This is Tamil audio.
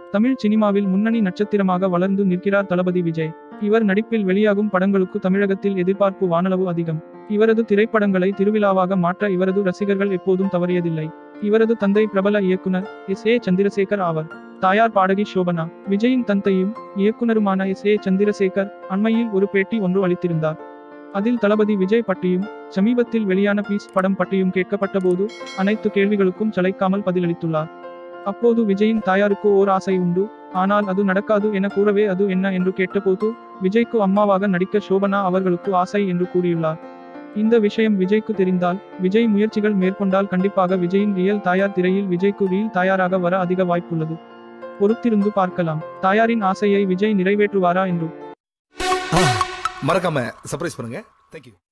தமிழ் சினிமாவில் முன்னணி நட்சத்திரமாக வளர்ந்து நிற்கிறார் தளபதி விஜய் இவர் நடிப்பில் வெளியாகும் படங்களுக்கு தமிழகத்தில் எதிர்பார்ப்பு வானளவு அதிகம் இவரது திரைப்படங்களை திருவிழாவாக மாற்ற இவரது ரசிகர்கள் எப்போதும் தவறியதில்லை இவரது தந்தை பிரபல இயக்குனர் எஸ் ஏ சந்திரசேகர் ஆவர் தாயார் பாடகி சோபனா விஜயின் தந்தையும் இயக்குனருமான எஸ் ஏ சந்திரசேகர் அண்மையில் ஒரு பேட்டி ஒன்று அளித்திருந்தார் அதில் தளபதி விஜய் பற்றியும் சமீபத்தில் வெளியான பீஸ் படம் பற்றியும் கேட்கப்பட்டபோது அனைத்து கேள்விகளுக்கும் சளைக்காமல் பதிலளித்துள்ளார் அப்போது விஜயின் தாயாருக்கு ஓர் ஆசை உண்டு ஆனால் அது நடக்காது என கூறவே அது என்ன என்று கேட்டபோது விஜய்க்கு அம்மாவாக நடிக்க சோபனா அவர்களுக்கு ஆசை என்று கூறியுள்ளார் இந்த விஷயம் விஜய்க்கு தெரிந்தால் விஜய் முயற்சிகள் மேற்கொண்டால் கண்டிப்பாக விஜயின் ரியல் தாயார் திரையில் விஜய்க்கு ரீல் தாயாராக வர அதிக வாய்ப்புள்ளது பொறுத்திருந்து பார்க்கலாம் தாயாரின் ஆசையை விஜய் நிறைவேற்றுவாரா என்று மறக்காம சர்ப்ரைஸ் பண்ணுங்க தேங்க்யூ